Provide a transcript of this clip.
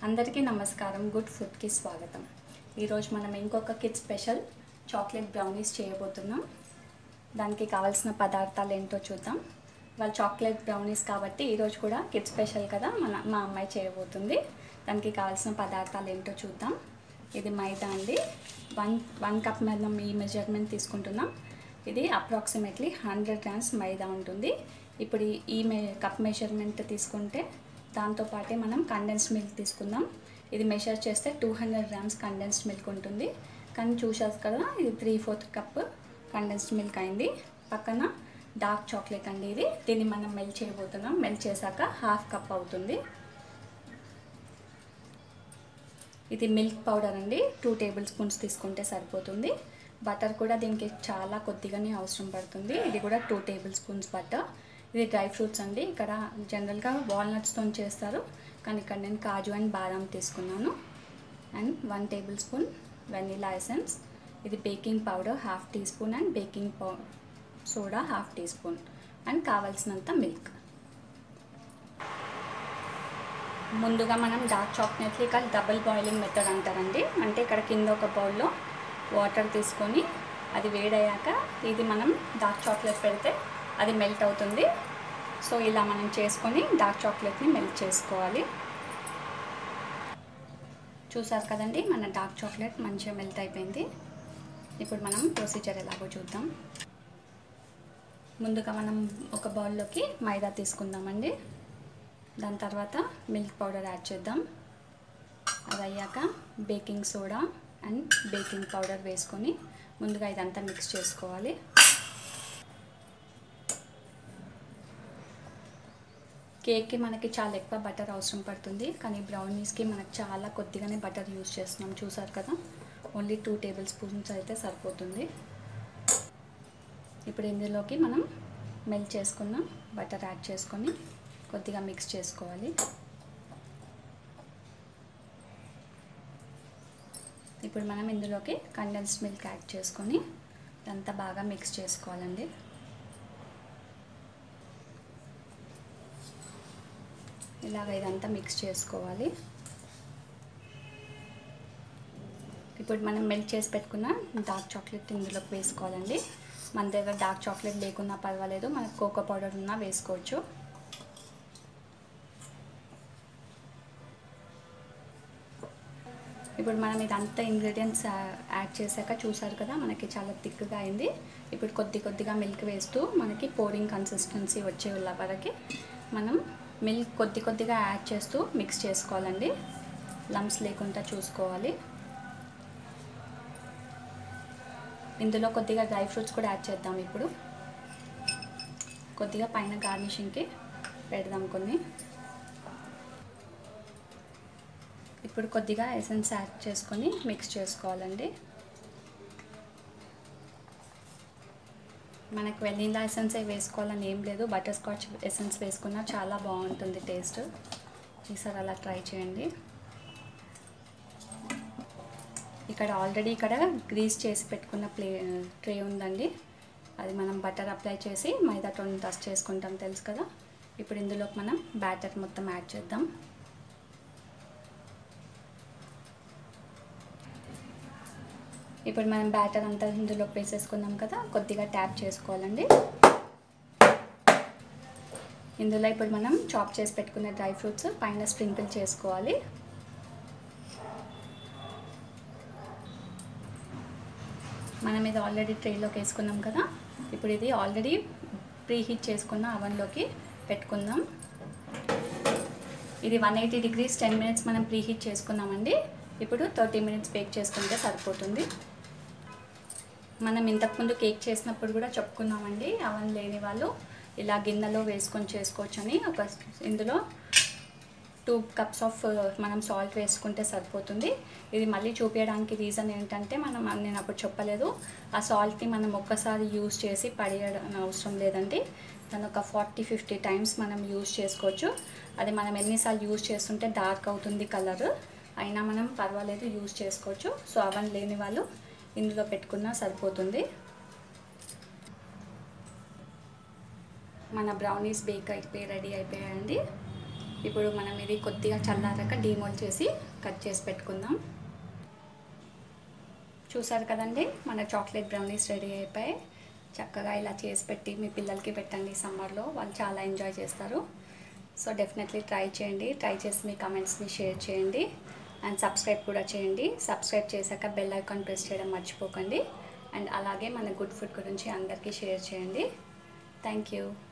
అందరికీ నమస్కారం గుడ్ ఫుడ్కి స్వాగతం ఈరోజు మనం ఇంకొక కిడ్ స్పెషల్ చాక్లెట్ బ్రౌనీస్ చేయబోతున్నాం దానికి కావాల్సిన పదార్థాలు ఏంటో చూద్దాం వాళ్ళు చాక్లెట్ బ్రౌనీస్ కాబట్టి ఈరోజు కూడా కిడ్ స్పెషల్ కదా మన మా అమ్మాయి చేయబోతుంది దానికి కావాల్సిన పదార్థాలు ఏంటో చూద్దాం ఇది మైదా అండి వన్ వన్ కప్ మనం ఈ మెజర్మెంట్ తీసుకుంటున్నాం ఇది అప్రాక్సిమేట్లీ హండ్రెడ్ గ్రామ్స్ మైదా ఉంటుంది ఇప్పుడు ఈ- ఈ మే కప్ మెజర్మెంట్ తీసుకుంటే దాంతోపాటే మనం కండెన్స్డ్ మిల్క్ తీసుకుందాం ఇది మెషర్ చేస్తే two hundred grams condensed milk ఉంటుంది కానీ చూసారు కదా ఇది three fourth cup condensed milk అయింది పక్కన డార్క్ చాక్లెట్ అండి ఇది దీన్ని మనం మెల్ట్ చేయబోతున్నాం మెల్ట్ చేశాక హాఫ్ కప్ అవుతుంది ఇది మిల్క్ పౌడర్ అండి టూ టేబుల్ స్పూన్స్ తీసుకుంటే సరిపోతుంది బటర్ కూడా దీనికి చాలా కొద్దిగానే అవసరం పడుతుంది ఇది కూడా టూ టేబుల్ స్పూన్స్ బటర్ ఇది డ్రై ఫ్రూట్స్ అండి ఇక్కడ జనరల్గా వాల్నట్స్తో చేస్తారు కానీ ఇక్కడ నేను కాజు అండ్ బాదాం తీసుకున్నాను and one tablespoon vanilla essence ఇది baking powder half teaspoon and baking పౌ soda half teaspoon and కావాల్సినంత మిల్క్ ముందుగా మనం డార్క్ చాక్లెట్ని ఇక్కడ డబుల్ బాయిలింగ్ మెథడ్ అంటారండి అంటే ఇక్కడ కింద ఒక బౌల్లో వాటర్ తీసుకొని అది వేడయ్యాక ఇది మనం డార్క్ చాక్లెట్ పెడితే అది మెల్ట్ అవుతుంది సో ఇలా మనం చేసుకొని డార్క్ చాక్లెట్ని మెల్ట్ చేసుకోవాలి చూసారు కదండి మన డార్క్ చాక్లెట్ మంచిగా మెల్ట్ అయిపోయింది ఇప్పుడు మనం ప్రొసీజర్ ఎలాగో చూద్దాం ముందుగా మనం ఒక బౌల్లోకి మైదా తీసుకుందామండి దాని తర్వాత మిల్క్ పౌడర్ యాడ్ చేద్దాం అది అయ్యాక baking soda and baking powder వేసుకొని ముందుగా ఇదంతా మిక్స్ చేసుకోవాలి కేక్కి మనకి చాలా ఎక్కువ బటర్ అవసరం పడుతుంది కానీ బ్రౌనీస్కి మనకు చాలా కొద్దిగానే బటర్ యూస్ చేస్తున్నాం చూసారు కదా ఓన్లీ టూ టేబుల్ స్పూన్స్ అయితే సరిపోతుంది ఇప్పుడు ఇందులోకి మనం మెల్ట్ చేసుకున్న బటర్ యాడ్ చేసుకొని కొద్దిగా మిక్స్ చేసుకోవాలి ఇప్పుడు మనం ఇందులోకి కండెన్స్డ్ మిల్క్ యాడ్ చేసుకొని ఇదంతా బాగా మిక్స్ చేసుకోవాలండి ఇలాగ ఇదంతా మిక్స్ చేసుకోవాలి ఇప్పుడు మనం మెల్ట్ చేసి పెట్టుకున్న డార్క్ చాక్లెట్ ఇందులోకి వేసుకోవాలండి మన దగ్గర డార్క్ చాక్లెట్ లేకున్నా పర్వాలేదు మనకు కోకో పౌడర్ ఉన్నా వేసుకోవచ్చు ఇప్పుడు మనం ఇదంతా ఇంగ్రీడియంట్స్ యాడ్ చేశాక చూసారు కదా మనకి చాలా థిక్గా అయింది ఇప్పుడు కొద్ది కొద్దిగా మిల్క్ వేస్తూ మనకి పోరింగ్ కన్సిస్టెన్సీ వచ్చే వరకు మనం మిల్క్ కొద్ది కొద్దిగా యాడ్ చేస్తూ మిక్స్ చేసుకోవాలండి లమ్స్ లేకుండా చూసుకోవాలి ఇందులో కొద్దిగా డ్రై ఫ్రూట్స్ కూడా యాడ్ చేద్దాం ఇప్పుడు కొద్దిగా పైన గార్నిషింగ్కి పెడదాం కొన్ని ఇప్పుడు కొద్దిగా ఎసెన్స్ యాడ్ చేసుకొని మిక్స్ చేసుకోవాలండి మనకు వెనీలా ఎసెన్సే వేసుకోవాలని ఏం లేదు బటర్ స్కాచ్ ఎసెన్స్ వేసుకున్నా చాలా బాగుంటుంది టేస్ట్ ఈసారి అలా ట్రై చేయండి ఇక్కడ ఆల్రెడీ ఇక్కడ గ్రీస్ చేసి పెట్టుకున్న ప్లే ట్రే ఉందండి అది మనం బటర్ అప్లై చేసి మైదాతో టస్ట్ చేసుకుంటాం తెలుసు కదా ఇప్పుడు ఇందులోకి మనం బ్యాటర్ మొత్తం యాడ్ చేద్దాం ఇప్పుడు మనం బ్యాటర్ అంతా ఇందులోకి వేసేసుకున్నాం కదా కొద్దిగా ట్యాప్ చేసుకోవాలండి ఇందులో ఇప్పుడు మనం చాప్ చేసి పెట్టుకున్న డ్రై ఫ్రూట్స్ పైన స్ప్రింకిల్ చేసుకోవాలి మనం ఇది ఆల్రెడీ ట్రేలోకి వేసుకున్నాం కదా ఇప్పుడు ఇది ఆల్రెడీ ప్రీ హీట్ చేసుకున్న అవన్లోకి పెట్టుకుందాం ఇది one eighty degrees ten minutes మనం ప్రీ హీట్ చేసుకున్నామండి ఇప్పుడు థర్టీ మినిట్స్ బేక్ చేసుకుంటే సరిపోతుంది మనం ఇంతకుముందు కేక్ చేసినప్పుడు కూడా చెప్పుకున్నామండి అవన్ లేని వాళ్ళు ఇలా గిన్నెలో వేసుకొని చేసుకోవచ్చు అని ఒక ఇందులో టూ కప్స్ ఆఫ్ మనం సాల్ట్ వేసుకుంటే సరిపోతుంది ఇది మళ్ళీ చూపించడానికి రీజన్ ఏంటంటే మనం నేను అప్పుడు చెప్పలేదు ఆ సాల్ట్ని మనం ఒక్కసారి యూజ్ చేసి పడేయడం అవసరం లేదండి దాని ఒక ఫార్టీ ఫిఫ్టీ టైమ్స్ మనం యూజ్ చేసుకోవచ్చు అది మనం ఎన్నిసార్లు యూజ్ చేస్తుంటే డార్క్ అవుతుంది కలర్ అయినా మనం పర్వాలేదు యూజ్ చేసుకోవచ్చు సో అవన్ లేని వాళ్ళు ఇందులో పెట్టుకున్నా సరిపోతుంది మన బ్రౌనీస్ బేక్ అయిపోయి రెడీ అయిపోయాయండి ఇప్పుడు మనం ఇది కొద్దిగా చల్లారాక డీమోల్ చేసి కట్ చేసి పెట్టుకుందాం చూసారు కదండి మన చాక్లెట్ బ్రౌనీస్ రెడీ అయిపోయాయి చక్కగా ఇలా చేసి పెట్టి మీ పిల్లలకి పెట్టండి సమ్మర్లో వాళ్ళు చాలా ఎంజాయ్ చేస్తారు సో డెఫినెట్లీ ట్రై చేయండి ట్రై చేసి మీ కమెంట్స్ని షేర్ చేయండి అండ్ సబ్స్క్రైబ్ కూడా చేయండి సబ్స్క్రైబ్ చేశాక బెల్ ఐకాన్ ప్రెస్ చేయడం మర్చిపోకండి అండ్ అలాగే మన గుడ్ ఫుడ్ గురించి అందరికీ షేర్ చేయండి థ్యాంక్ యూ